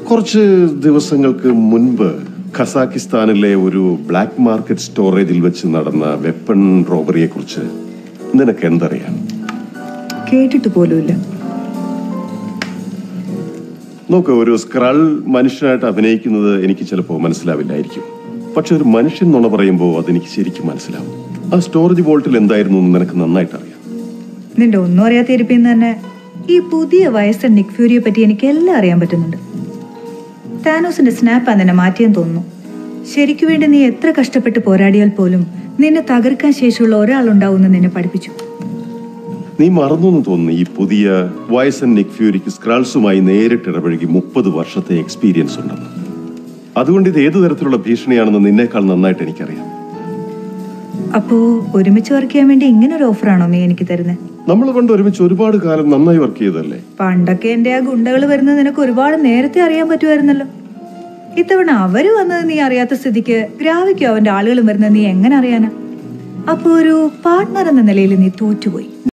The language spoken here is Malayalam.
കുറച്ച് ദിവസങ്ങൾക്ക് മുൻപ് ഖസാക്കിസ്ഥാനിലെ ഒരു ബ്ലാക്ക് മാർക്കറ്റ് സ്റ്റോറേജിൽ വെച്ച് നടന്ന വെപ്പൺ റോബറിയെ കുറിച്ച് നിനക്ക് എന്തറിയാം കേട്ടിട്ട് പോലുമില്ല നോക്ക് ഒരു സ്ക്രൾ മനുഷ്യനായിട്ട് അഭിനയിക്കുന്നത് എനിക്ക് ചിലപ്പോൾ മനസ്സിലാവില്ലായിരിക്കും പക്ഷെ ഒരു മനുഷ്യൻ നുണ പറയുമ്പോൾ അതെനിക്ക് ശരിക്കും മനസ്സിലാവും ആ സ്റ്റോറേജ് വോൾട്ടിൽ എന്തായിരുന്നു എന്ന് നിനക്ക് നന്നായിട്ട് അറിയാം നിന്റെ ഒന്നും അറിയാത്ത ഇരിപ്പിന്ന് തന്നെ ഈ പുതിയ വയസ്സൻ നിക് ഫ്യൂരിയെ പറ്റി എനിക്ക് എല്ലാം അറിയാൻ പറ്റുന്നുണ്ട് താനോസിന്റെ സ്നാപ്പാ നിന്നെ മാറ്റിയെന്ന് തോന്നുന്നു ശരിക്കു വേണ്ടി നീ എത്ര കഷ്ടപ്പെട്ട് പോരാടിയാൽ പോലും നിന്നെ തകർക്കാൻ ശേഷിയുള്ള ഒരാളുണ്ടാവുമെന്ന് നിന്നെ പഠിപ്പിച്ചു നീ മറന്നു എന്ന് തോന്നുന്നു ഈ പുതിയ വയസ്സൻ നിക് ഫ്യൂരിക്ക് സ്ക്രാൾസുമായി നേരിട്ട് ഇടപഴകി മുപ്പത് വർഷത്തെ എക്സ്പീരിയൻസ് ഉണ്ടെന്ന് അതുകൊണ്ട് ഇത് ഏതു തരത്തിലുള്ള ഭീഷണിയാണെന്ന് നിന്നേക്കാൾ നന്നായിട്ട് എനിക്കറിയാം അപ്പോ ഒരുമിച്ച് വർക്ക് ചെയ്യാൻ വേണ്ടി ഇങ്ങനെ ഒരു ഓഫറാണോ നീ എനിക്ക് തരുന്നത് നമ്മൾ പണ്ട് ഒരുമിച്ച് ഒരുപാട് കാലം നന്നായി വർക്ക് ചെയ്തല്ലേ പണ്ടൊക്കെ എന്റെ ആ ഗുണ്ടകൾ വരുന്നത് നിനക്ക് ഒരുപാട് നേരത്തെ അറിയാൻ പറ്റുമായിരുന്നല്ലോ ഇത്തവണ അവര് വന്നത് നീ അറിയാത്ത സ്ഥിതിക്ക് ഗ്രാവിക്കോ അവന്റെ ആളുകളും വരുന്നത് നീ എങ്ങനെ അറിയാനാ അപ്പൊ ഒരു പാർട്ട്ണർ എന്ന നിലയിൽ നീ തോറ്റുപോയി